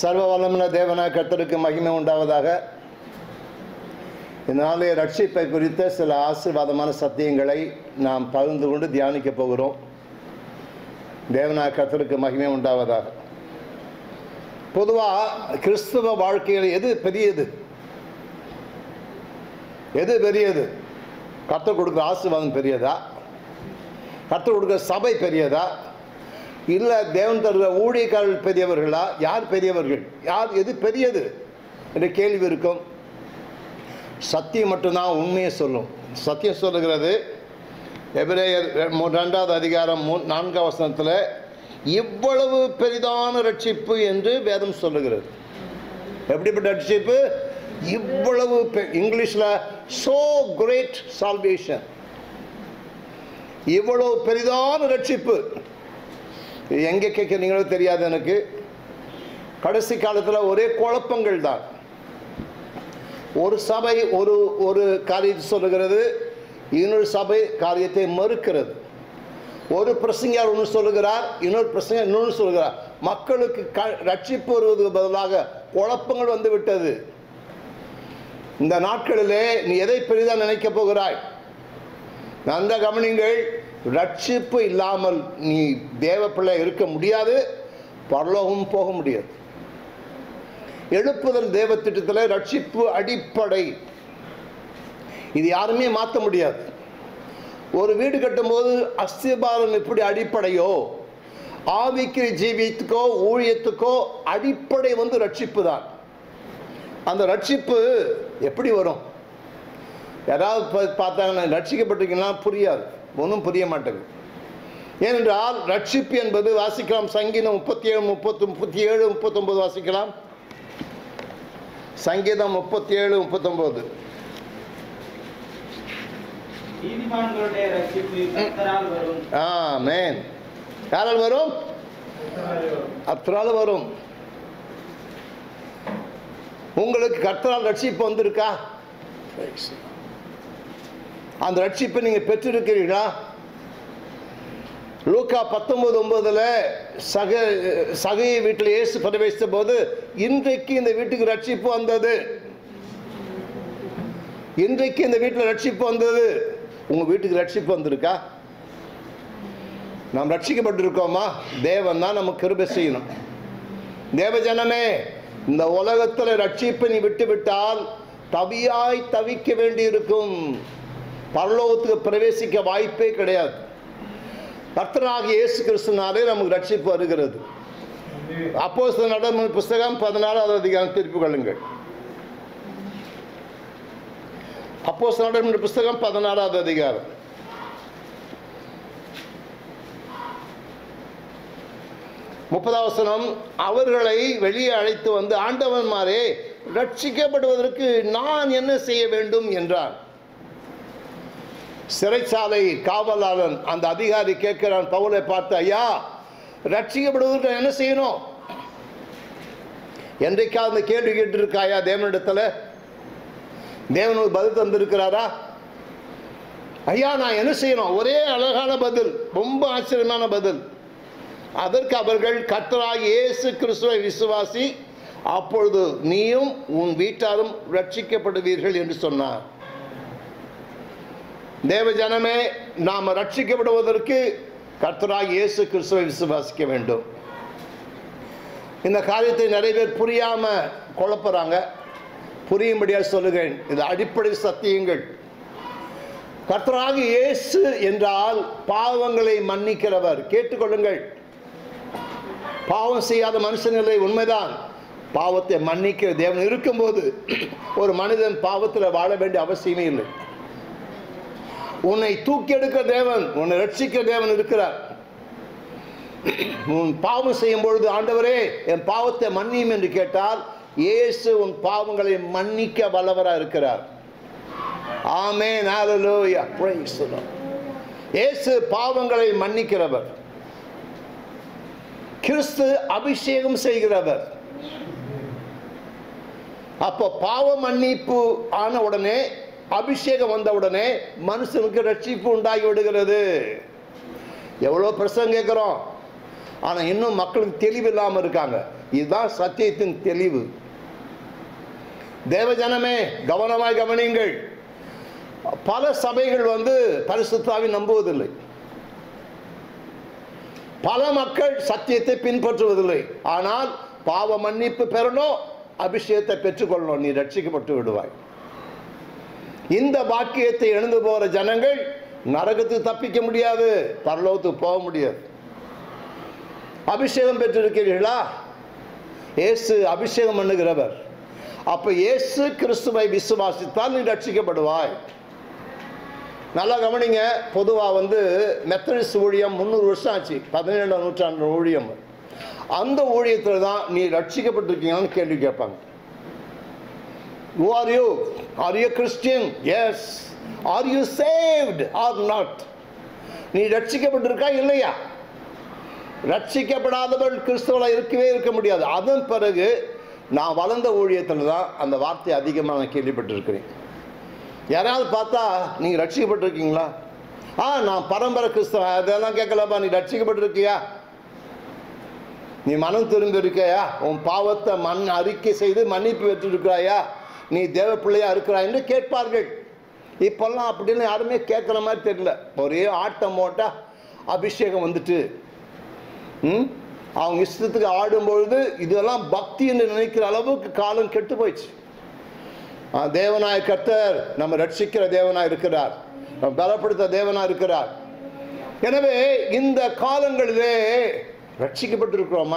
சர்வ வல்லமுள்ள தேவனாக கர்த்தருக்கு மகிமை உண்டாவதாக இந்த நாளைய ரட்சிப்பை குறித்த சில ஆசீர்வாதமான சத்தியங்களை நாம் பகிர்ந்து கொண்டு தியானிக்க போகிறோம் தேவனாக கர்த்தருக்கு மகிமை உண்டாவதாக பொதுவாக கிறிஸ்துவ வாழ்க்கையில் எது பெரியது எது பெரியது கர்த்தர் கொடுக்குற ஆசீர்வாதம் பெரியதா கர்த்தர் கொடுக்குற சபை பெரியதா இல்லை தேவன் தருகிற ஊழியக்காரர்கள் பெரியவர்களா யார் பெரியவர்கள் யார் எது பெரியது என்ற கேள்வி இருக்கும் சத்தியம் மட்டும்தான் உண்மையை சொல்லும் சத்தியம் சொல்லுகிறது எபிரேயர் ரெ- ரெண்டாவது அதிகாரம் மூ நான்காம் வசனத்தில் இவ்வளவு பெரிதான ரட்சிப்பு என்று வேதம் சொல்லுகிறது எப்படிப்பட்ட ரட்சிப்பு இவ்வளவு பெ- இங்கிலீஷ்ல சோ கிரேட் சால்வேஷன் இவ்வளவு பெரிதான ரட்சிப்பு இது எங்கே கேட்குறீங்களோ தெரியாது எனக்கு கடைசி காலத்தில் ஒரே குழப்பங்கள் தான் ஒரு சபை ஒரு ஒரு காரியத்தை சொல்லுகிறது இன்னொரு சபை காரியத்தை மறுக்கிறது ஒரு பிரசங்கியார் ஒன்று சொல்லுகிறார் இன்னொரு பிரசங்க இன்னொன்று சொல்லுகிறார் மக்களுக்கு க ரட்சிப்பு வருவதற்கு பதிலாக குழப்பங்கள் வந்து விட்டது இந்த நாட்களிலே நீ எதை பெரிதாக நினைக்கப் போகிறாய் அந்த கவனிங்கள் ரட்சிப்பு இல்லாமல் நீ தேவ பிள்ளை இருக்க முடியாது பரலோகம் போக முடியாது எழுப்புதல் தேவ திட்டத்தில் ரட்சிப்பு அடிப்படை இது யாருமே மாற்ற முடியாது ஒரு வீடு கட்டும்போது அஸ்திபாரம் எப்படி அடிப்படையோ ஆவிக்கு ஜீவியத்துக்கோ ஊழியத்துக்கோ அடிப்படை வந்து ரட்சிப்பு தான் அந்த ரட்சிப்பு எப்படி வரும் யாராவது பா- பார்த்தாங்கன்னா ரட்சிக்கப்பட்டிருக்கீங்கன்னா புரியாது ஒன்றும் புரிய மாட்டேங்குது ஏனென்றால் ரட்சிப்பு என்பது வாசிக்கலாம் சங்கீதம் முப்பத்தி ஏழு முப்பத்து முப்பத்தி ஏழு முப்பத்தொம்பது வாசிக்கலாம் சங்கீதம் முப்பத்தி ஏழு முப்பத்தொம்பது நீதிமான்களுடைய ரட்சிப்பு கர்த்தரால் வரும் ஆ மேன் யாரால் வரும் அத்தனால வரும் உங்களுக்கு கர்த்தரால் ரட்சிப்பு வந்திருக்கா அந்த ரட்சிப்பை நீங்க பெற்றிருக்கிறீர்களா லூக்கா பத்தொன்பது ஒன்பதுல சக சகையை வீட்டில் இயேசு பிரவேசித்த போது இன்றைக்கு இந்த வீட்டுக்கு ரட்சிப்பு வந்தது இன்றைக்கு இந்த வீட்டில் ரட்சிப்பு வந்தது உங்க வீட்டுக்கு ரட்சிப்பு வந்திருக்கா நாம் ரட்சிக்கப்பட்டிருக்கோமா தேவன் தான் நமக்கு கிருபை செய்யணும் தேவஜனமே இந்த உலகத்தில் ரட்சிப்பை நீ விட்டு விட்டால் தவியாய் தவிக்க வேண்டியிருக்கும் பரலோகத்துக்கு பிரவேசிக்க வாய்ப்பே கிடையாது கர்த்தராகிய இயேசு கிறிஸ்துனாலே நமக்கு ரட்சிப்பு வருகிறது அப்போ நடம புஸ்தகம் பதினாறாவது அதிகாரம் திருப்பிக் கொள்ளுங்கள் அப்போ நடம புஸ்தகம் பதினாறாவது அதிகாரம் முப்பதாம் வசனம் அவர்களை வெளியே அழைத்து வந்து ஆண்டவன்மாரே ரட்சிக்கப்படுவதற்கு நான் என்ன செய்ய வேண்டும் என்றான் சிறைச்சாலை காவலாளன் அந்த அதிகாரி கேட்கிறான் பவுலை பார்த்து ஐயா ரட்சிக்கப்படுவதற்கு நான் என்ன செய்யணும் என்றைக்காவது அந்த கேள்வி கேட்டிருக்காயா தேவனிடத்துல தேவன் ஒரு பதில் தந்திருக்கிறாரா ஐயா நான் என்ன செய்யணும் ஒரே அழகான பதில் ரொம்ப ஆச்சரியமான பதில் அதற்கு அவர்கள் கர்த்தராகிய இயேசு கிறிஸ்துவை விசுவாசி அப்பொழுது நீயும் உன் வீட்டாரும் ரட்சிக்கப்படுவீர்கள் என்று சொன்னார் தேவ ஜனமே நாம் ரட்சிக்கப்படுவதற்கு கர்த்தராகிய இயேசு கிறிஸ்துவை விசுவாசிக்க வேண்டும் இந்த காரியத்தை நிறைய பேர் புரியாம குழப்புறாங்க புரியும்படியாக சொல்லுகிறேன் இது அடிப்படை சத்தியங்கள் கர்த்தராகிய இயேசு என்றால் பாவங்களை மன்னிக்கிறவர் கேட்டுக்கொள்ளுங்கள் பாவம் செய்யாத மனுஷன் இல்லை உண்மைதான் பாவத்தை மன்னிக்கிற தேவன் இருக்கும்போது ஒரு மனிதன் பாவத்தில் வாழ வேண்டிய அவசியமே இல்லை உன்னை தூக்கி எடுக்கிற தேவன் உன்னை ரட்சிக்கிற தேவன் இருக்கிறார் உன் பாவம் செய்யும் பொழுது ஆண்டவரே என் பாவத்தை மன்னியும் என்று கேட்டால் இயேசு உன் பாவங்களை மன்னிக்க வல்லவராக இருக்கிறார் ஆமென் ஹalleluya praise the Lord இயேசு பாவங்களை மன்னிக்கிறவர் கிறிஸ்து அபிஷேகம் செய்கிறவர் அப்போ பாவ மன்னிப்பு ஆன உடனே அபிஷேகம் வந்த உடனே மனுஷனுக்கு ரட்சிப்பு உண்டாகி விடுகிறது எவ்வளோ பிரசங்கம் கேட்குறோம் ஆனால் இன்னும் மக்களுக்கு தெளிவு இல்லாமல் இருக்காங்க இதுதான் சத்தியத்தின் தெளிவு தேவஜனமே கவனமாய் கவனியுங்கள் பல சபைகள் வந்து பரிசுத்தாவை நம்புவதில்லை பல மக்கள் சத்தியத்தை பின்பற்றுவதில்லை ஆனால் பாவ மன்னிப்பு பெறணும் அபிஷேகத்தை பெற்றுக்கொள்ளணும் நீ ரட்சிக்கப்பட்டு விடுவாய் இந்த பாக்கியத்தை எழுந்து போற ஜனங்கள் நரகத்துக்கு தப்பிக்க முடியாது பரலோகத்துக்கு போக முடியாது அபிஷேகம் பெற்றிருக்கிறீர்களா இயேசு அபிஷேகம் பண்ணுகிறவர் அப்ப இயேசு கிறிஸ்துவை விசுவாசித்தால் நீ ரட்சிக்கப்படுவாய் நல்லா கவனிங்க பொதுவாக வந்து மெத்தடிஸ்ட் ஊழியம் முந்நூறு வருஷம் ஆச்சு பதினேழாம் நூற்றாண்டு ஊழியம் அந்த ஊழியத்தில் தான் நீ ரட்சிக்கப்பட்டிருக்கீங்கன்னு கேள்வி கேட்பாங்க Who are you? Are you a Christian? Yes. Are you saved or not? நீ ரட்சிக்கப்பட்டிருக்கா இல்லையா ரட்சிக்கப்படாதவன் கிறிஸ்தவளா இருக்கவே இருக்க முடியாது அதன் பிறகு நான் வளர்ந்த ஊழியத்தில் தான் அந்த வார்த்தையை அதிகமாக நான் கேள்விப்பட்டிருக்கிறேன் யாராவது பார்த்தா நீங்கள் ரட்சிக்கப்பட்டிருக்கீங்களா ஆ நான் பரம்பரை கிறிஸ்தவன் அதெல்லாம் கேட்கலப்பா நீ ரட்சிக்கப்பட்டிருக்கியா நீ மனம் திரும்பி இருக்கையா உன் பாவத்தை மண் அறிக்கை செய்து மன்னிப்பு பெற்றிருக்கிறாயா நீ தேவ பிள்ளையா இருக்கிறாய் என்று கேட்பார்கள் இப்பெல்லாம் அப்படின்னு யாருமே கேட்குற மாதிரி தெரியல ஒரே ஆட்டம் போட்டா அபிஷேகம் வந்துட்டு ம் அவங்க இஷ்டத்துக்கு ஆடும்பொழுது இதெல்லாம் பக்தி என்று நினைக்கிற அளவுக்கு காலம் கெட்டு போயிடுச்சு ஆ, தேவனாய கர்த்தர் நம்ம ரட்சிக்கிற தேவனாய் இருக்கிறார் நம்ம பலப்படுத்த தேவனாய் இருக்கிறார் எனவே இந்த காலங்களிலே ரட்சிக்கப்பட்டிருக்கிறோமா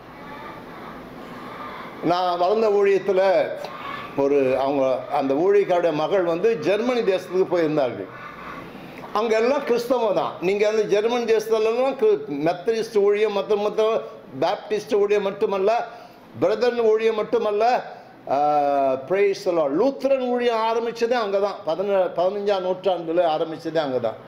நான் வளர்ந்த ஊழியத்தில் ஒரு அவங்க அந்த ஊழியக்காருடைய மகள் வந்து ஜெர்மனி தேசத்துக்கு போயிருந்தார்கள் அங்கெல்லாம் கிறிஸ்தவம் தான் நீங்கள் அந்த ஜெர்மன் தேசத்துலலாம் மெத்தடிஸ்ட் ஊழியம் மற்ற மற்ற பேப்டிஸ்ட் ஊழியம் மட்டுமல்ல பிரதர்ன் ஊழியம் மட்டுமல்ல பிரேஸ் லூத்ரன் ஊழியம் ஆரம்பிச்சதே அங்கே தான் பதின பதினஞ்சாம் நூற்றாண்டில் ஆரம்பிச்சதே அங்கே தான்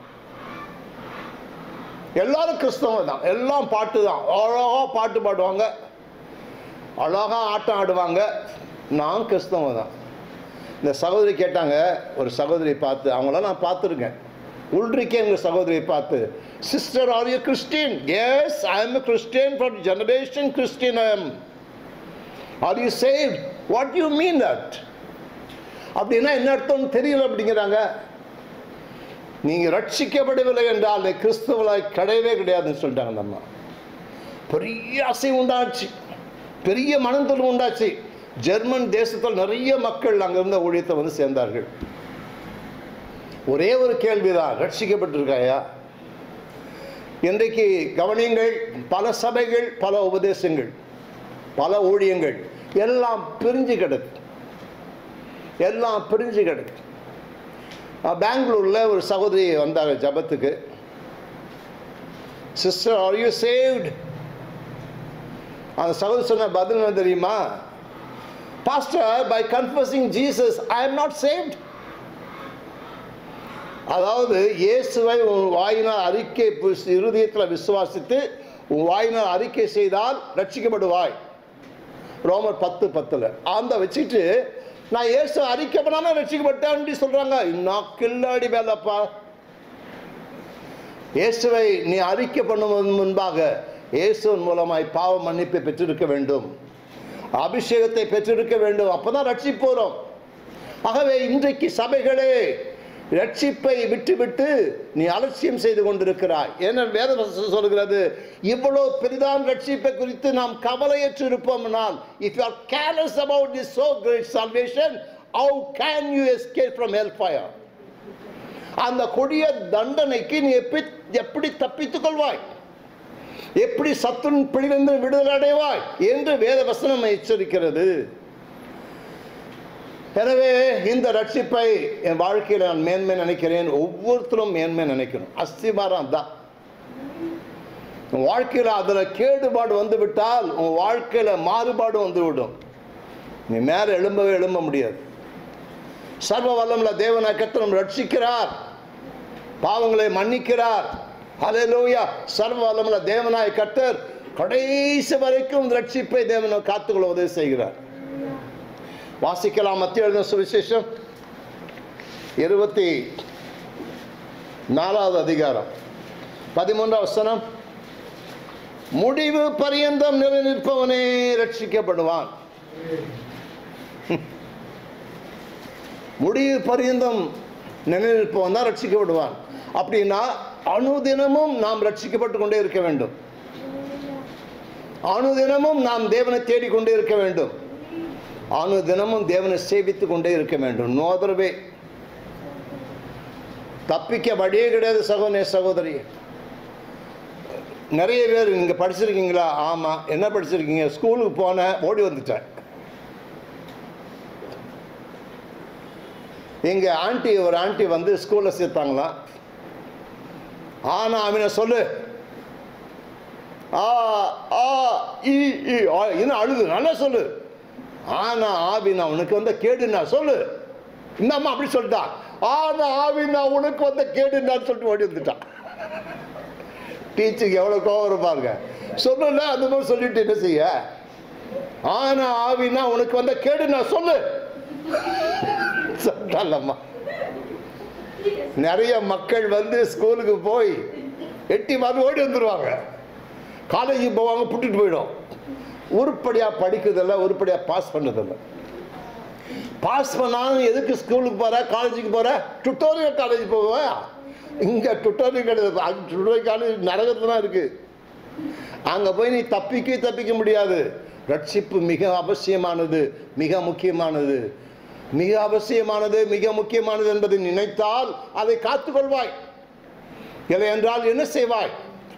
எல்லாரும் கிறிஸ்தவம் தான் எல்லாம் பாட்டு தான் அழகாக பாட்டு பாடுவாங்க அழகாக ஆட்டம் ஆடுவாங்க நான் கிறிஸ்தவம் தான் இந்த சகோதரி கேட்டாங்க ஒரு சகோதரி பார்த்து அவங்கள நான் பார்த்துருக்கேன் உள்றிக்கேங்க சகோதரியை பார்த்து sister are you Christian yes I am Christian for generation Christian I am are you save what you mean that அப்படின்னா என்ன அர்த்தம்னு தெரியல அப்படிங்கிறாங்க நீங்க ரட்சிக்கப்படவில்லை என்றால் நீ கிறிஸ்துவலாய் கிடையவே கிடையாதுன்னு சொல்லிட்டாங்க அந்த அம்மா பெரிய அசை உண்டாச்சு பெரிய மனந்தொழில் உண்டாச்சு ஜெர்மன் தேசத்தில் நிறைய மக்கள் அங்க இருந்த ஊழியத்தை வந்து சேர்ந்தார்கள் ஒரே ஒரு கேள்விதான் ரட்சிக்கப்பட்டிருக்காயா இன்றைக்கு கவனியங்கள் பல சபைகள் பல உபதேசங்கள் பல ஊழியங்கள் எல்லாம் பிரிஞ்சு கிடக்கு எல்லாம் பிரிஞ்சு கிடக்கு அஹ் பெங்களூர்ல ஒரு சகோதரி வந்தாங்க ஜபத்துக்கு சிஸ்டர் ஆர் யூ சேவ்டு அந்த சகோதரி சொன்ன பதில் என்ன தெரியுமா pastor by confessing Jesus I am not saved அதாவது இயேசுவை உன் வாயினால் அறிக்கை புஸ்- இருதயத்தில் விசுவாசித்து உன் வாயினால் அறிக்கை செய்தால் ரட்சிக்கப்படுவாய் ரோமர் பத்து பத்தில் அந்த வச்சுட்டு நான் இயேசு அறிக்கை பண்ணாலும் ரட்சிக்கப்பட்டேன் சொல்றாங்க இன்னும் கில்லாடி வேலைப்பா இயேசுவை நீ அறிக்கை பண்ணுவதன் முன்பாக இயேசுவின் மூலமாய் பாவ மன்னிப்பை பெற்றிருக்க வேண்டும் அபிஷேகத்தை பெற்றிருக்க வேண்டும் அப்பதான் ரட்சிப்போறோம் ஆகவே இன்றைக்கு சபைகளே ரட்சிப்பை விட்டுவிட்டு நீ அலட்சியம் செய்து கொண்டிருக்கிறாய் ஏன்னா வேத வசனம் சொல்கிறது இவ்வளவு பெரிதான ரட்சிப்பை குறித்து நாம் கவலையற்று இருப்போம்னால் if you are careless about this so great salvation how can you escape from hellfire அந்த கொடிய தண்டனைக்கு நீ எப்படி எப்படி தப்பித்துக் கொள்வாய் எப்படி சத்துன் பிடிலிருந்து விடுதலை அடைவாய் என்று வேத வசனம் எச்சரிக்கிறது எனவே இந்த ரட்சிப்பை என் வாழ்க்கையில் நான் மேன்மை நினைக்கிறேன் ஒவ்வொருத்தரும் மேன்மை நினைக்கணும் அஸ்திபாரம் தான் உன் வாழ்க்கையில் அதில் கேடுபாடு வந்து விட்டால் உன் வாழ்க்கையில் மாறுபாடு வந்து விடும் நீ மேலே எழும்பவே எழும்ப முடியாது சர்வ வல்லமுள்ள தேவனை கத்தனம் ரட்சிக்கிறார் பாவங்களை மன்னிக்கிறார் ஹalleluya சர்வ வல்லமுள்ள தேவனாய் கர்த்தர் கடைசி வரைக்கும் இந்த ரட்சிப்பை தேவனை காத்துக்கொள்ள உதவி செய்கிறார் வாசிக்கலாம் மத்திய எழுதின சுவிசேஷம் இருபத்தி நாலாவது அதிகாரம் பதிமூன்றாம் வசனம் முடிவு பரியந்தம் நிலைநிற்பவனே ரட்சிக்கப்படுவான் முடிவு பரியந்தம் நிலைநிற்பவன் தான் ரட்சிக்கப்படுவான் அப்படின்னா அனுதினமும் நாம் ரட்சிக்கப்பட்டு கொண்டே இருக்க வேண்டும் அனுதினமும் நாம் தேவனை தேடிக்கொண்டே இருக்க வேண்டும் அனுதினமும் தேவனை சேவித்துக் கொண்டே இருக்க வேண்டும் நோ அதர் வே தப்பிக்க வழியே கிடையாது சகோதரே சகோதரி நிறைய பேர் நீங்க படிச்சிருக்கீங்களா ஆமா என்ன படிச்சிருக்கீங்க ஸ்கூலுக்கு போனேன் ஓடி வந்துட்டேன் எங்க ஆண்டி ஒரு ஆண்டி வந்து ஸ்கூல்ல சேர்த்தாங்களாம் ஆனா அவனை சொல்லு ஆ ஆ இ இ ஆ, இன்னும் அழுது நல்லா சொல்லு ஆனா ஆவினா உனக்கு வந்த கேடுனா சொல்லு இந்த அம்மா அப்படி சொல்லிட்டான் ஆனா ஆவினா உனக்கு வந்த கேடுனான்னு சொல்லிட்டு ஓடி வந்துட்டான் டீச்சருக்கு எவ்வளோ கோவம் இருப்பாருங்க சொல்லல அந்த மாதிரி சொல்லிட்டு என்ன செய்ய ஆனா ஆவினா உனக்கு வந்த கேடுனா சொல்லு சொல்லலம்மா நிறைய மக்கள் வந்து ஸ்கூலுக்கு போய் எட்டி மாதிரி ஓடி வந்துடுவாங்க காலேஜுக்கு போவாங்க புட்டுட்டு போயிடும் உருப்படியாக படிக்கிறதில்ல உருப்படியாக பாஸ் பண்ணதில்ல பாஸ் பண்ணாலும் எதுக்கு ஸ்கூலுக்கு போகிற காலேஜுக்கு போகிற டுட்டோரியல் காலேஜ் போவேன் இங்கே டுட்டோரியல் கிடையாது அங்க டுட்டோரியல் காலேஜ் நரகத்துல தான் இருக்குது அங்கே போய் நீ தப்பிக்க தப்பிக்க முடியாது ரட்சிப்பு மிக அவசியமானது மிக முக்கியமானது மிக அவசியமானது மிக முக்கியமானது என்பதை நினைத்தால் அதை காத்துக்கொள்வாய் இல்லை என்றால் என்ன செய்வாய்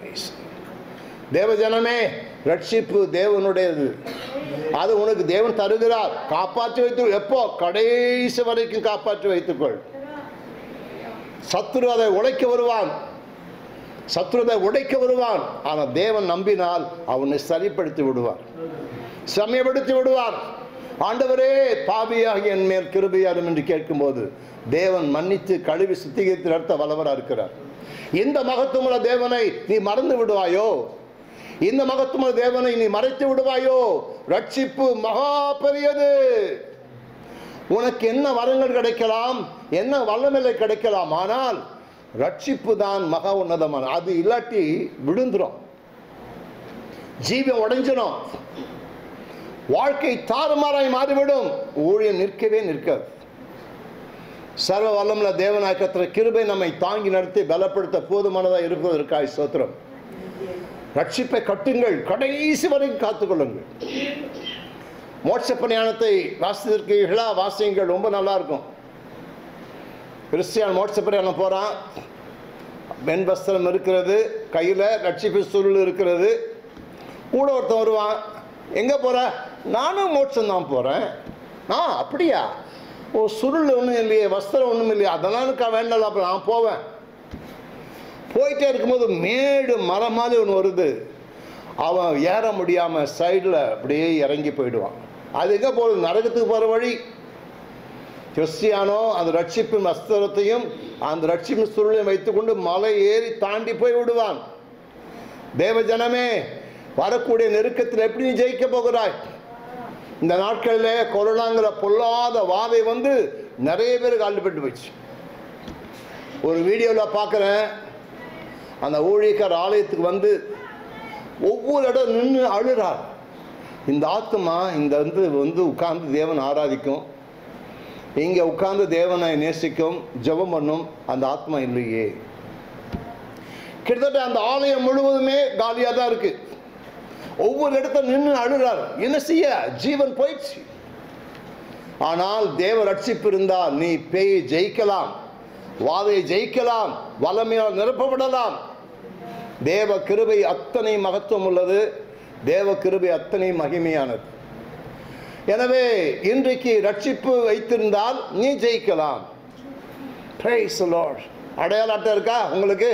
தேவஜனமே ரட்சிப்பு தேவனுடையது அது உனக்கு தேவன் தருகிறார் காப்பாற்றி வைத்து எப்போ கடைசி வரைக்கும் காப்பாற்றி வைத்துக்கொள் சத்துரு அதை உடைக்க வருவான் சத்ருதை உடைக்க வருவான் ஆனால் தேவன் நம்பினால் அவனை சரிப்படுத்தி விடுவார் சமயப்படுத்தி விடுவார் ஆண்டவரே பாவியாக என் மேல் கிருபையாரும் என்று கேட்கும்போது தேவன் மன்னித்து கழுவி சுத்திகரித்து நடத்த வல்லவராக இருக்கிறார் இந்த மகத்துவமுள்ள தேவனை நீ மறந்து விடுவாயோ இந்த மகத்துவமுள்ள தேவனை நீ மறைத்து விடுவாயோ ரட்சிப்பு மகா பெரியது உனக்கு என்ன வரங்கள் கிடைக்கலாம் என்ன வல்லநிலை கிடைக்கலாம் ஆனால் ரட்சிப்பு தான் மகா உன்னதமான அது இல்லாட்டி விழுந்துரும் ஜீவன் உடைஞ்சிடும் வாழ்க்கை தாறுமாறாய் மாறிவிடும் ஊழியம் நிற்கவே நிற்காது சர்வ வல்லமுள்ள தேவநாயக்கத்திர கிருபை நம்மை தாங்கி நடத்தி பலப்படுத்த போதுமானதாக இருப்பதற்காய் சோத்திரம் ரட்சிப்பை கட்டுங்கள் கடைசி வரைக்கும் காத்துக்கொள்ளுங்கள் மோட்ச பிரயாணத்தை வாசித்திருக்கீர்களா வாசியுங்கள் ரொம்ப நல்லா இருக்கும் கிறிஸ்டியான் மோட்ச பிரயாணம் போகிறான் வெண் வஸ்திரம் இருக்கிறது கையில் ரட்சிப்பு சுருள் இருக்கிறது கூட ஒருத்தன் வருவான் எங்கே போகிற நானும் மோட்சம் தான் போகிறேன் ஆ அப்படியா ஓ சுருள் ஒன்றும் இல்லையே வஸ்திரம் ஒன்றும் இல்லையே அதெல்லாம் எனக்கு வேண்டாம் அப்போ நான் போவேன் போயிட்டே இருக்கும்போது மேடு மரம் மாதிரி ஒன்று வருது அவன் ஏற முடியாமல் சைடில் அப்படியே இறங்கி போயிடுவான் அது எங்கே போகுது நரகத்துக்கு போகிற வழி கிறிஸ்டியானோ அந்த ரட்சிப்பின் வஸ்திரத்தையும் அந்த ரட்சிப்பின் சுருளையும் வைத்துக்கொண்டு மலை ஏறி தாண்டி போய் விடுவான் தேவ ஜனமே வரக்கூடிய நெருக்கத்தில் எப்படி நீ ஜெயிக்க போகிறாய் இந்த நாட்களில் கொரோனாங்கிற பொல்லாத வாதை வந்து நிறைய பேருக்கு அள்ளுப்பட்டு போயிடுச்சு ஒரு வீடியோவில் பார்க்குறேன் அந்த ஊழியக்கார ஆலயத்துக்கு வந்து ஒவ்வொரு இடம் நின்று அழுறார் இந்த ஆத்மா இந்த வந்து வந்து உட்கார்ந்து தேவன் ஆராதிக்கும் இங்கே உட்கார்ந்து தேவனை நேசிக்கும் ஜெபம் பண்ணும் அந்த ஆத்மா இல்லையே கிட்டத்தட்ட அந்த ஆலயம் முழுவதுமே காலியாக தான் இருக்கு ஒவ்வொரு இடத்துல நின்று அழுறார் என்ன செய்ய ஜீவன் போயிடுச்சு ஆனால் தேவ ரட்சிப்பு இருந்தால் நீ பேய் ஜெயிக்கலாம் வாதையை ஜெயிக்கலாம் வல்லமையால் நிரப்பப்படலாம் தேவ கிருபை அத்தனை மகத்துவம் உள்ளது தேவ கிருபை அத்தனை மகிமையானது எனவே இன்றைக்கு ரட்சிப்பு வைத்திருந்தால் நீ ஜெயிக்கலாம் Praise the Lord. அடையாள அட்டை இருக்கா உங்களுக்கு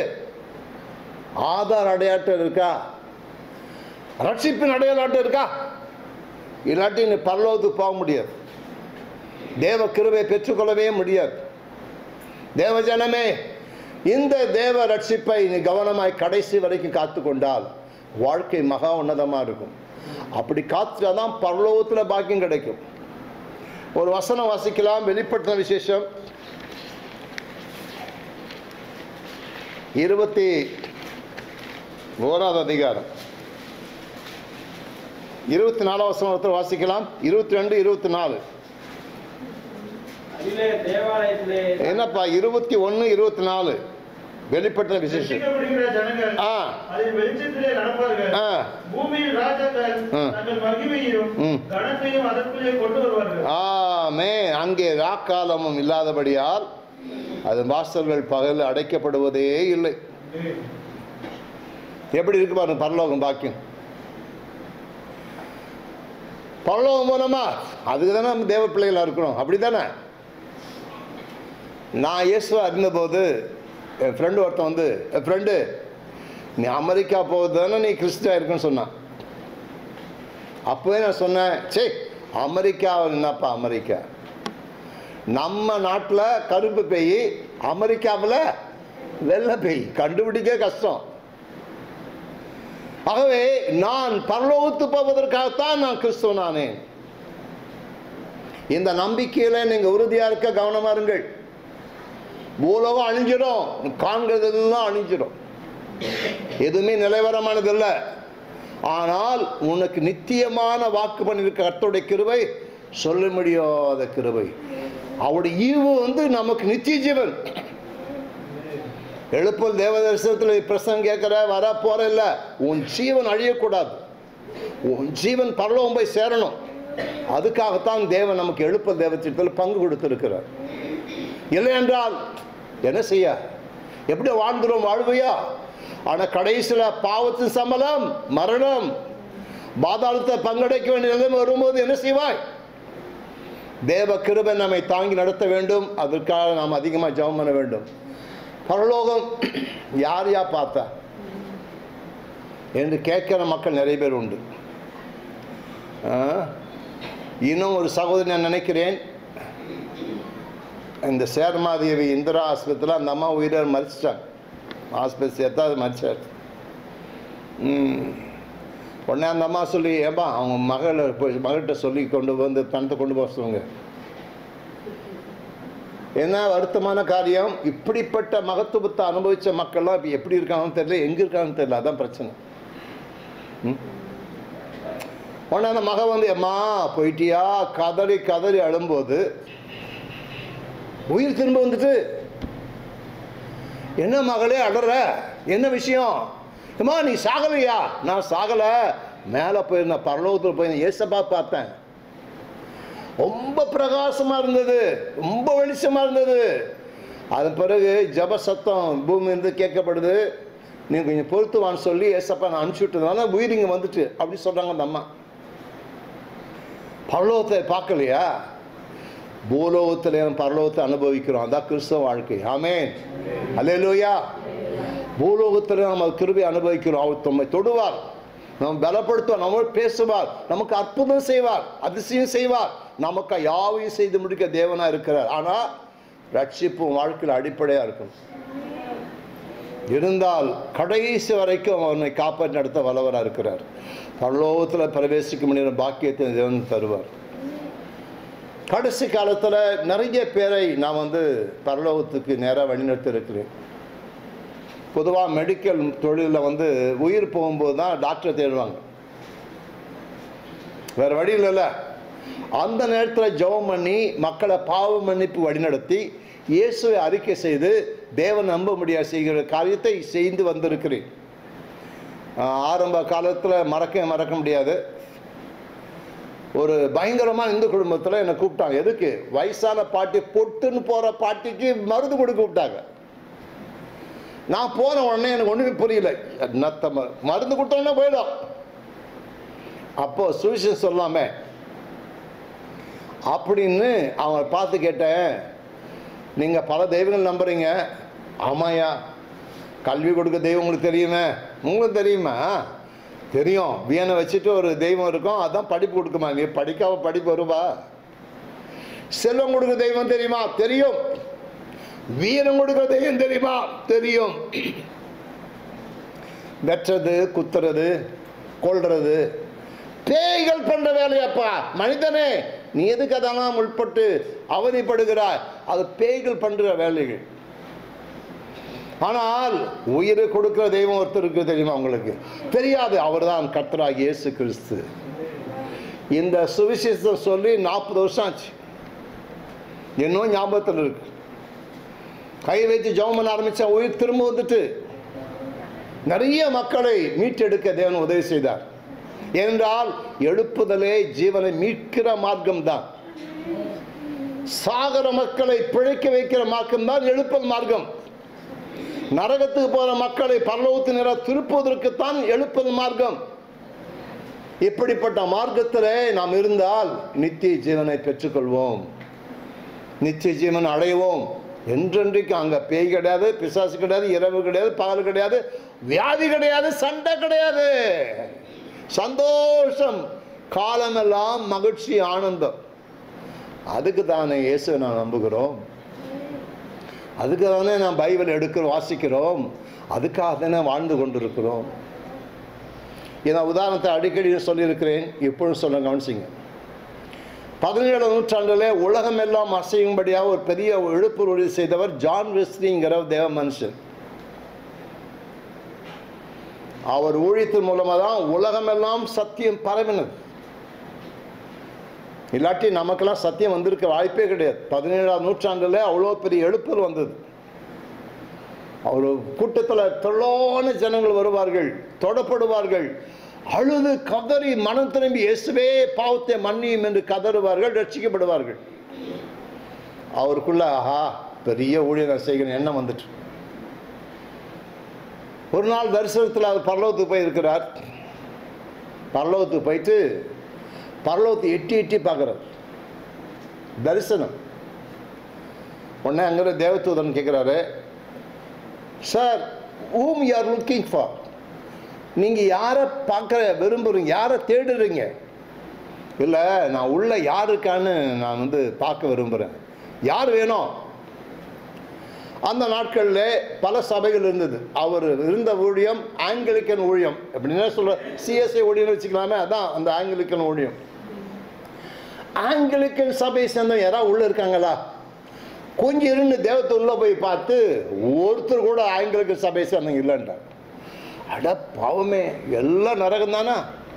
ஆதார் அடையாட்டம் இருக்கா ரட்சிப்பின் அடையாள அட்டை இருக்கா இல்லாட்டி நீ பரலோகத்துக்கு போக முடியாது தேவ கிருபை பெற்றுக்கொள்ளவே முடியாது தேவ ஜனமே இந்த தேவ ரட்சிப்பை நீ கவனமாய் கடைசி வரைக்கும் காத்துக்கொண்டால் வாழ்க்கை மகா உன்னதமாக இருக்கும் அப்படி காத்துட்டாதான் பரலோகத்தில் பாக்கியம் கிடைக்கும் ஒரு வசனம் வாசிக்கலாம் வெளிப்பட்ட விசேஷம் இருபத்தி ஓராவது அதிகாரம் இருபத்தி நாலாம் வசனம் ஒருத்தர் வாசிக்கலாம் இருபத்தி ரெண்டு இருபத்தி நாலு அதிலே தேவாலயத்திலே என்னப்பா இருபத்தி ஒன்று இருபத்தி நாலு வெளிப்பட்ட விசேஷம் ரட்சிக்கப்படுகிற ஜனங்கள் ஆ அதில் வெளிச்சத்திலே நடப்பார்கள் ஆ பூமியில் ராஜாக்கள் ஆ. தங்கள் மகிமையையும் ம். கனத்தையும் அதற்குள்ளே கொண்டு வருவார்கள் ஆமே அங்கே ராக்காலமும் இல்லாதபடியால் அது வாசல்கள் பகல் அடைக்கப்படுவதே இல்லை எப்படி இருக்கு பாருங்க பரலோகம் பாக்கியம் பரலோகம் போனோமா அதுக்கு தானே நம்ம தேவ பிள்ளைகளா இருக்கிறோம் அப்படி தானே நான் இயேசுவை அறிந்தபோது என் ஃப்ரெண்டு ஒருத்தன் வந்து என் ஃப்ரெண்டு நீ அமெரிக்கா போகுது தானே நீ கிறிஸ்டியா இருக்குன்னு சொன்னான் அப்போவே நான் சொன்னேன் சே அமெரிக்காவில் என்னப்பா அமெரிக்கா நம்ம நாட்டில் கருப்பு பேய் அமெரிக்காவில் வெள்ளை பேய் கண்டுபிடிக்க கஷ்டம் ஆகவே நான் பரலோகத்து போவதற்காகத்தான் நான் கிறிஸ்துவனானேன் இந்த நம்பிக்கையில நீங்க உறுதியா இருக்க கவனமா இருங்கள் பூலோகம் அழிஞ்சிடும் காண்கிறதெல்லாம் அழிஞ்சிடும் எதுவுமே நிலைவரமானது இல்லை ஆனால் உனக்கு நித்தியமான வாக்கு பண்ணியிருக்க கர்த்தருடைய கிருபை சொல்ல முடியாத கிருபை அவருடைய ஈவு வந்து நமக்கு நித்திய ஜீவன் எழுப்பல் தேவதர்சனத்தில் பிரசங்கம் கேட்குற வர போற இல்ல உன் ஜீவன் அழியக்கூடாது உன் ஜீவன் பரலோகம் போய் சேரணும் அதுக்காகத்தான் தேவன் நமக்கு எழுப்பல் தேவத்திட்டத்தில் பங்கு கொடுத்திருக்கிறார் இல்லை என்றால் என்ன செய்ய எப்படி வாழ்ந்துரும் வாழ்வையா ஆனால் கடைசியில் பாவத்தின் சம்பளம் மரணம் பாதாளத்தை பங்கடைக்க வேண்டிய நிலைமை வரும்போது என்ன செய்வாய் தேவ கிருபை நம்மை தாங்கி நடத்த வேண்டும் அதற்காக நாம் அதிகமாக ஜெபம் பண்ண வேண்டும் பரலோகம் யார் யா பார்த்தா என்று கேட்கிற மக்கள் நிறைய பேர் உண்டு ஆ? இன்னும் ஒரு சகோதரி நான் நினைக்கிறேன் இந்த சேர்மாதேவி இந்திரா ஆஸ்பத்திரியில் அந்த அம்மா உயிரை மறிச்சிட்டாங்க ஆஸ்பத்திரி சேர்த்தா அது மறிச்சார் ம். உடனே அந்த அம்மா சொல்லி ஏம்பா அவங்க மகளை போய் மகள்கிட்ட சொல்லி கொண்டு வந்து பணத்தை கொண்டு போக சொல்லுங்க என்ன வருத்தமான காரியம் இப்படிப்பட்ட மகத்துவத்தை அனுபவிச்ச மக்கள்லாம் இப்போ எப்படி இருக்காங்கன்னு தெரியல எங்கே இருக்காங்கன்னு தெரியல அதான் பிரச்சனை ம்? உடனே அந்த மக வந்து அம்மா போயிட்டியா கதறி கதறி அழும்போது உயிர் திரும்ப வந்துட்டு என்ன மகளே அடற என்ன விஷயம் அம்மா நீ சாகலையா நான் சாகலை மேலே போயிருந்தேன் பரலோகத்தில் போயிருந்தேன் ஏசப்பா பார்த்தேன் ரொம்ப பிரகாசமா இருந்தது ரொம்ப வெளிச்சமா இருந்தது அதன் பிறகு ஜப சத்தம் பூமி இருந்து கேட்கப்படுது நீ கொஞ்சம் பொறுத்துவான்னு சொல்லி ஏசப்பா நான் அனுப்பிச்சு விட்டதுனால உயிர் இங்கே வந்துட்டு அப்படி சொல்றாங்க அந்த அம்மா பரலோகத்தை பார்க்கலையா பூலோகத்தில் பரலோகத்தை அனுபவிக்கிறோம் அதான் கிறிஸ்தவ வாழ்க்கை ஆமேன் அல்லேலூயா பூலோகத்தில் நம்ம கிருபை அனுபவிக்கிறோம் அவர் நம்மை தொடுவார் நம்ம பலப்படுத்துவார் நம்மோடு பேசுவார் நமக்கு அற்புதம் செய்வார் அதிசயம் செய்வார் நமக்கு யாவையும் செய்து முடிக்க தேவனா இருக்கிறார் ஆனால் ரட்சிப்பு வாழ்க்கையில் அடிப்படையாக இருக்கும் இருந்தால் கடைசி வரைக்கும் அவனை காப்பாற்றி நடத்த வல்லவராக இருக்கிறார் பரலோகத்தில் பிரவேசிக்க முடிகிற பாக்கியத்தை தேவன் தருவார் கடைசி காலத்தில் நிறைய பேரை நான் வந்து பரலோகத்துக்கு நேராக வழிநடத்தி இருக்கிறேன் பொதுவாக மெடிக்கல் தொழிலில் வந்து உயிர் போகும்போது தான் டாக்டரை தேடுவாங்க வேற வழி இல்லைல்ல அந்த நேரத்தில் ஜெபம் பண்ணி மக்களை பாவ மன்னிப்பு வழிநடத்தி இயேசுவை அறிக்கை செய்து தேவன் நம்ப முடியாது செய்கிற காரியத்தை செய்து வந்திருக்கிறேன் ஆஹ் ஆரம்ப காலத்தில் மறக்க மறக்க முடியாது ஒரு பயங்கரமாக இந்து குடும்பத்தில் என்னை கூப்பிட்டாங்க எதுக்கு வயசான பாட்டி பொட்டுன்னு போகிற பாட்டிக்கு மருந்து கொடுக்க கூப்பிட்டாங்க நான் போன உடனே எனக்கு ஒன்றுமே புரியல என்னத்த ம- மருந்து கொடுத்த உடனே போயிடும் அப்போ சுவிசேஷம் சொல்லாமே அப்படின்னு அவங்க பார்த்து கேட்டேன் நீங்கள் பல தெய்வங்கள் நம்புறீங்க ஆமாயா கல்வி கொடுக்க தெய்வம் உங்களுக்கு தெரியுமே உங்களுக்கு தெரியுமா தெரியும் வீணை வச்சுட்டு ஒரு தெய்வம் இருக்கும் அதான் படிப்பு கொடுக்குமா நீ படிக்காம படிப்பு வருவா செல்வம் கொடுக்க தெய்வம் தெரியுமா தெரியும் வீரம் கொடுக்க தெய்வம் தெரியுமா தெரியும் வெட்டுறது குத்துறது கொல்றது பேய்கள் பண்ற வேலையாப்பா மனிதனே நீ எதுக்கு அதெல்லாம் உட்பட்டு அவதிப்படுகிறாய் அது பேய்கள் பண்ற வேலைகள் ஆனால் உயிரை கொடுக்கிற தெய்வம் ஒருத்தர் இருக்கு தெரியுமா உங்களுக்கு தெரியாது அவர்தான் கர்த்தராகிய இயேசு கிறிஸ்து இந்த சுவிசேஷம் சொல்லி நாற்பது வருஷம் ஆச்சு இன்னும் ஞாபகத்தில் இருக்கு கை வைத்து ஜெபம் பண்ண ஆரம்பிச்சா உயிர் திரும்ப வந்துட்டு நிறைய மக்களை மீட்டெடுக்க தேவன் உதவி செய்தார் என்றால் எழுப்புதலே ஜீவனை மீட்கிற மார்க்கம்தான் சாகர மக்களை பிழைக்க வைக்கிற மார்க்கம் தான் எழுப்பல் மார்க்கம் நரகத்துக்கு போற மக்களை பரலோகத்து நிற திருப்புவதற்குத்தான் எழுப்பல் மார்க்கம் இப்படிப்பட்ட மார்க்கத்திலே நாம் இருந்தால் நித்திய ஜீவனை பெற்றுக்கொள்வோம் நித்திய ஜீவன் அடைவோம் என்றென்றைக்கு அங்க பேய் கிடையாது பிசாசு கிடையாது இரவு கிடையாது பகல் கிடையாது வியாதி கிடையாது சண்டை கிடையாது சந்தோஷம் காலமெல்லாம் மகிழ்ச்சி ஆனந்தம் அதுக்கு தானே இயேசுவை நான் நம்புகிறோம் அதுக்கு தானே நான் பைபிள் எடுக்கிறோம் வாசிக்கிறோம் அதுக்காக தானே வாழ்ந்து கொண்டிருக்கிறோம் இந்த உதாரணத்தை அடிக்கடி சொல்லியிருக்கிறேன் இப்பொழுது சொல்ல கவனிச்சிங்க பதினேழாம் நூற்றாண்டில் உலகம் எல்லாம் அசையும்படியாக ஒரு பெரிய எழுப்புருளி செய்தவர் ஜான் வெஸ்லிங்கிற தேவ மனுஷன் அவர் ஊழியத்தின் மூலமாக தான் உலகமெல்லாம் சத்தியம் பரவினது இல்லாட்டி நமக்கெல்லாம் சத்தியம் வந்திருக்க வாய்ப்பே கிடையாது பதினேழாம் நூற்றாண்டில் அவ்வளோ பெரிய எழுப்புதல் வந்தது அவர் கூட்டத்தில் தொல்லான ஜனங்கள் வருவார்கள் தொடப்படுவார்கள் அழுது கதறி மனம் திரும்பி இயேசுவே பாவத்தை மன்னியும் என்று கதறுவார்கள் ரட்சிக்கப்படுவார்கள் அவருக்குள்ள ஆஹா பெரிய ஊழியர் செய்கிற எண்ணம் வந்துட்டு ஒரு நாள் தரிசனத்தில் அவர் பரலோகத்துக்கு போயிருக்கிறார் பரலோகத்துக்கு போயிட்டு பரலோகத்தை எட்டி எட்டி பார்க்குறார் தரிசனம் உடனே அங்கே தேவதூதன் கேட்குறாரு sir whom you are looking for நீங்கள் யாரை பார்க்க விரும்புகிறீங்க யாரை தேடுறீங்க இல்லை நான் உள்ள யார் இருக்கான்னு நான் வந்து பார்க்க விரும்புகிறேன் யார் வேணும் அந்த நாட்களில் பல சபைகள் இருந்தது அவர் இருந்த ஊழியம் ஆங்கிலிக்கன் ஊழியம் அப்படின்னா சொல்ற சிஎஸ்ஐ ஊழியம்னு வச்சுக்கலாமே அதான் அந்த ஆங்கிலிக்கன் ஊழியம் ஆங்கிலிக்கன் சபை சேர்ந்தவங்க யாராவது உள்ள இருக்காங்களா கொஞ்சம் இருந்து தேவத்தை உள்ள போய் பார்த்து ஒருத்தர் கூட ஆங்கிலிக்கன் சபை சேர்ந்தவங்க இல்லைன்றார் அட பாவமே எல்லாம் நரகம் தானா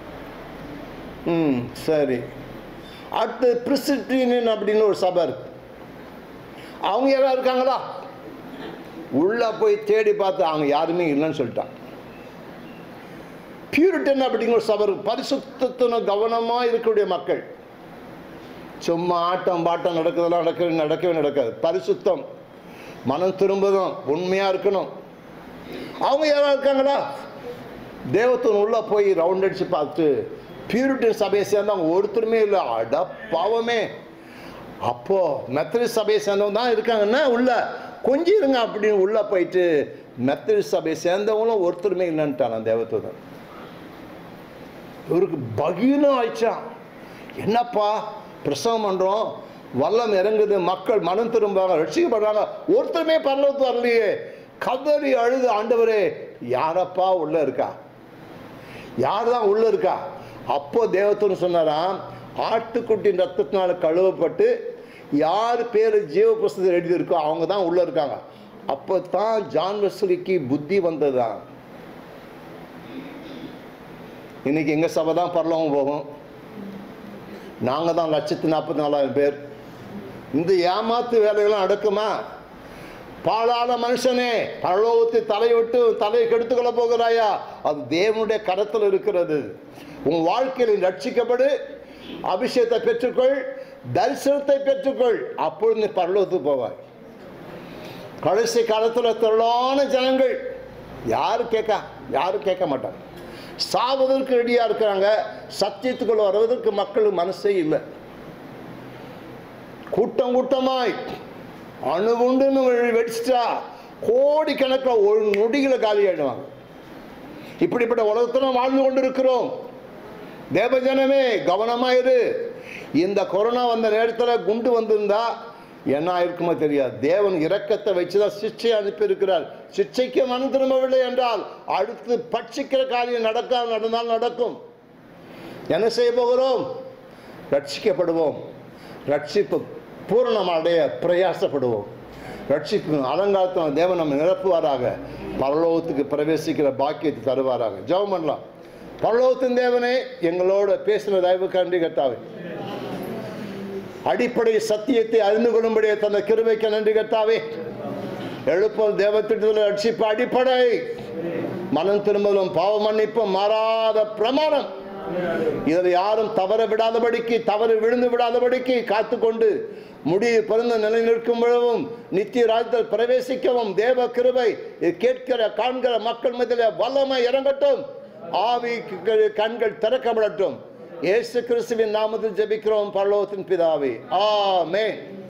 ம் சரி அடுத்து பிரிசிட்ரின் அப்படின்னு ஒரு சபை இருக்கு அவங்க யாராவது இருக்காங்களா உள்ள போய் தேடி பார்த்து அவங்க யாருமே இல்லைன்னு சொல்லிட்டான் பியூரிட்டன் அப்படிங்கிற ஒரு சபை இருக்கு. பரிசுத்தத்தின கவனமாக இருக்கக்கூடிய மக்கள் சும்மா ஆட்டம் பாட்டம் நடக்குதெல்லாம் நடக்கவே நடக்கவே நடக்காது பரிசுத்தம் மனம் திரும்பணும் உண்மையாக இருக்கணும் அவங்க யாராவது இருக்காங்களா தேவத்தன் உள்ள போய் ரவுண்ட் அடிச்சு பார்த்து பியூரிட்டின் சபையை சேர்ந்தவங்க ஒருத்தருமே இல்லை அட பாவமே அப்போ மெத்தடி சபையை சேர்ந்தவங்க தான் இருக்காங்கன்னா உள்ள கொஞ்சம் இருங்க அப்படின்னு உள்ள போயிட்டு மெத்தடி சபையை சேர்ந்தவங்களும் ஒருத்தருமே இல்லைன்ட்டான் தேவத்தூதன் இவருக்கு பகீனம் ஆயிடுச்சான் என்னப்பா பிரசவம் பண்ணுறோம் வல்லம் இறங்குது மக்கள் மனம் திரும்புறாங்க ரட்சிக்கப்படுறாங்க ஒருத்தருமே பரலோகத்து வரலையே கதறி அழுது ஆண்டவரே யாரப்பா உள்ள இருக்கா யார் தான் உள்ள இருக்கா அப்போ தேவத்தூர் சொன்னாராம் ஆட்டுக்குட்டியின் ரத்தத்தினால கழுவப்பட்டு யார் பேர் ஜீவ புஸ்தகத்தில் எழுதியிருக்கோ அவங்க தான் உள்ள இருக்காங்க அப்போ தான் ஜான் வெஸ்லிக்கு புத்தி வந்ததுதான் இன்னைக்கு எங்கள் சபை தான் பரலோகம் போகும் நாங்கள் தான் லட்சத்து நாற்பத்தி நாலாயிரம் பேர் இந்த ஏமாத்து வேலைகள்லாம் நடக்குமா பாழான மனுஷனே பரலோகத்தை தலைவிட்டு தலையை கெடுத்துக்கொள்ள போகிறாயா அது தேவனுடைய கரத்தில் இருக்கிறது உன் வாழ்க்கையில் நீ ரட்சிக்கப்படு அபிஷேகத்தை பெற்றுக்கொள் தரிசனத்தை பெற்றுக்கொள் அப்பொழுது நீ பரலோகத்துக்கு போவாய் கடைசி காலத்தில் திரளான ஜனங்கள் யாரு கேட்க யாரும் கேட்க மாட்டாங்க சாவதற்கு ரெடியாக இருக்கிறாங்க சத்தியத்துக்குள்ள வருவதற்கு மக்களுக்கு மனசே இல்லை கூட்டம் கூட்டமாய் அணுகுண்டுன்னு வெ- வெடிச்சிட்டா கோடிக்கணக்கில் ஒரு நொடிகளை காலி ஆயிடுவாங்க இப்படிப்பட்ட உலகத்தில் வாழ்ந்து கொண்டிருக்கிறோம் தேவஜனமே கவனமாயிரு இந்த கொரோனா வந்த நேரத்தில் குண்டு வந்திருந்தா என்ன ஆயிருக்குமோ தெரியாது தேவன் இரக்கத்தை வச்சுதான் சிக்ஷை அனுப்பியிருக்கிறார் சிக்ஷைக்கு மனம் திரும்பவில்லை என்றால் அடுத்து பட்சிக்கிற காரியம் நடக்க நடந்தால் நடக்கும் என்ன செய்ய போகிறோம் ரட்சிக்கப்படுவோம் ரட்சிப்பு பூரணம் அடைய பிரயாசப்படுவோம் ரட்சிப்பு அலங்காரத்தின தேவன் நம்ம நிரப்புவாராக பரலோகத்துக்கு பிரவேசிக்கிற பாக்கியத்தை தருவாராக ஜெபம் பண்ணலாம் பரலோகத்தின் தேவனே எங்களோட பேசின தயவு கண்டி கத்தாவே அடிப்படை சத்தியத்தை அறிந்து கொள்ளும்படியே தந்த கிருபைக்கு நன்றி கத்தாவே எழுப்பல் தேவத்திட்டத்தில் ரட்சிப்பு அடிப்படை மனம் திரும்பலும் பாவ மன்னிப்பும் மாறாத பிரமாணம் இதில் யாரும் தவற விடாதபடிக்கு தவறு விழுந்து விடாதபடிக்கு காத்துக்கொண்டு முடிவு பிறந்த நிலை நிற்கும் பொழுதும் நித்திய ராஜ்யத்தில் பிரவேசிக்கவும் தேவ கிருபை இது கேட்கிற காண்கிற மக்கள் மத்தியில் வல்லமை இறங்கட்டும் ஆவி கண்கள் திறக்கப்படட்டும் இயேசு கிறிஸ்துவின் நாமத்தில் ஜெபிக்கிறோம் பரலோகத்தின் பிதாவே ஆமென்